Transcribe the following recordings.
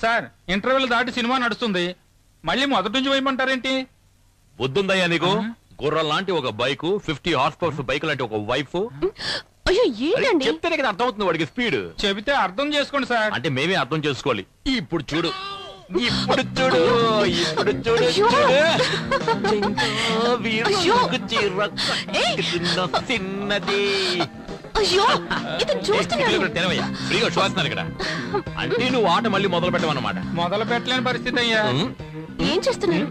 Sir interval దాటి cinema నడుస్తుంది మళ్ళీ మొదటి నుంచి వేయమంటారేంటి బుద్ధుందయ్యా నీకు గుర్రం లాంటి ఒక bike fifty horse powers bike లాంటి ఒక వైఫ్ అయ్యో ఏంటండి చెప్తేనే కదా అర్థమవుతుంది వాడికి స్పీడ్ చెబితే అర్థం చేసుకోండి సార్ అంటే మేమే అర్థం చేసుకోవాలి ఇప్పుడు చూడు ఇప్పుడు చూడు ఇప్పుడు చూడు అయ్యో. చూడు జింక వీరుకు చీర ఏయ్. కట్టిన చిన్నది అయ్యో ఇది చూస్తున్నాను తెరవయ్యా ఫ్రీగా చూస్తున్నారు ఇక్కడ అంటే నువ్వు ఆట మళ్ళీ మొదలు పెట్టమన్నమాట మొదలు పెట్టలేని పరిస్థితి అయ్యా ఉమ్. ఏం చేస్తున్నారు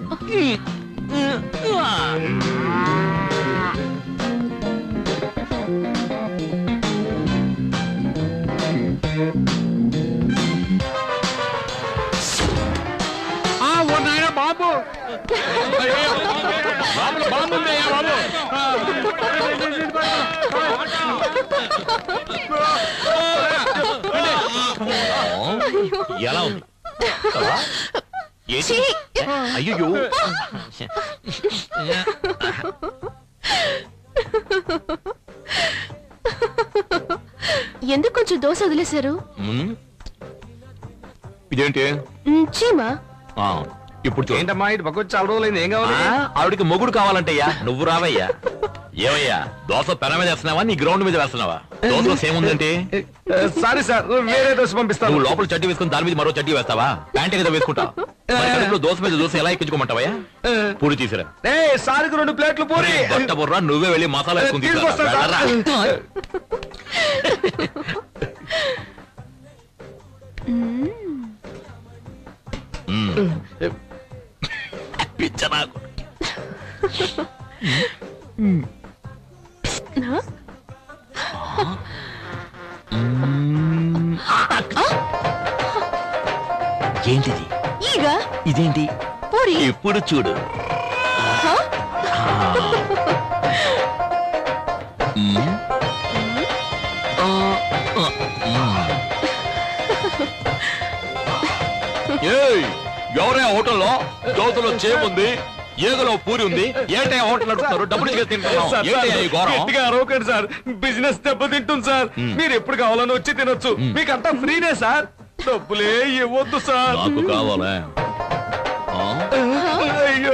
ఆ, ఓ నాయన బాబు బాబులు బాబు ఉందయ్యా బాబు ఎలా ఉంది ఏంటి? ఛీ! అయ్యో ఎందుకు కొంచెం దోశ వదిలేశారు ఉమ్. ఇదేంటి మ్, చీమా ఆ, ఇప్పుడు చూడు. ఏంటమ్మా ఇటు పక్క వచ్చి చాలా రోజులైంది ఏం కావాలి ఆ, ఆవిడకి మొగుడు కావాలంటయ్యా నువ్వు రావయ్యా ఏమయ్యా దోశ పెన మీద వేస్తున్నావా నీ గ్రౌండ్ మీద వేస్తున్నావా దోశలో సేమ్ ఉందంటే సారీ సార్ వేరే దోశ పంపిస్తాను నువ్వు లోపల చడ్డీ వేసుకుని దాని మీద మరో చడ్డీ వేస్తావా ప్యాంట్ ఏదో వేసుకుంటావా మరి కడుపులో దోశ మీద దోశ ఎలా ఎక్కించుకోమంటావయ్యా పూరి తీసిరా ఏ సారికి రెండు ప్లేట్లు పూరి బట్ట బుర్రా నువ్వే వెళ్ళి మసాలా వేసుకుని తీసుకురా. తీసుకొస్తాను సార్. వెళ్ళరా. మ్మ్. పిచ్చ నాకు హ? ఏంటిది ఈగ ఇదేంటి పూరి ఇప్పుడు చూడు హ? మ్మ్. ఆ, ఆ, మ్మ్. ఏయ్ ఎవరే హోటల్లో దోశలో చేముంది ఏగలో పూరి ఉంది ఏంటయ్యా హోటల్ నడుపుతున్నారు డబ్బులు ఇచ్చి తింటున్నావు సార్, ఏంటయ్యా ఈ సార్, ఘోరం గట్టిగా అరవకండి సార్ బిజినెస్ దెబ్బతింటుంది సార్ మ్. మీరు ఎప్పుడు కావాలని వచ్చి తినొచ్చు మీకు అంతా ఫ్రీనే సార్ డబ్బులే ఇవ్వద్దు సార్ నాకు కావాలా ఆ? అయ్యో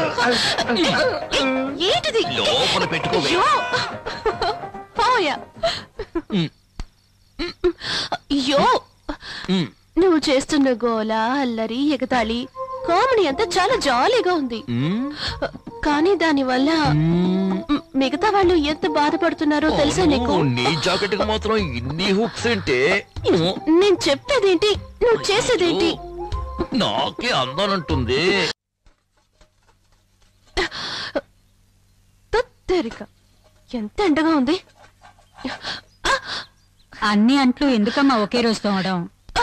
ఏంటిది లోపల పెట్టుకోవే అయ్యో పోయా అయ్యో మ్. నువ్వు చేస్తున్న గోల అల్లరి ఎగతాళి కామెడీ అంతా చాలా జాలీగా ఉంది మ్. కానీ దానివల్ల మ్, మిగతా వాళ్ళు ఎంత బాధపడుతున్నారో తెలుసా నీకు ఓ, నీ జాకెట్ కి మాత్రం ఇన్ని హుక్స్ అంటే నేను చెప్పేదేంటి నువ్వు చేసేదేంటి నాకే అందానంటుంది తొత్తెరిక ఎంత ఎండగా ఉంది అన్ని అంట్లు ఎందుకమ్మా ఒకే రోజు తోమడం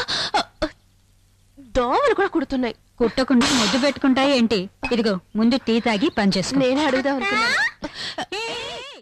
దోమలు కూడా కుడుతున్నాయి కుట్టకుండా ముద్దు పెట్టుకుంటాయి ఏంటి ఇదిగో ముందు టీ తాగి పని చేసుకో నేనే అడుగుదాం అనుకున్నాను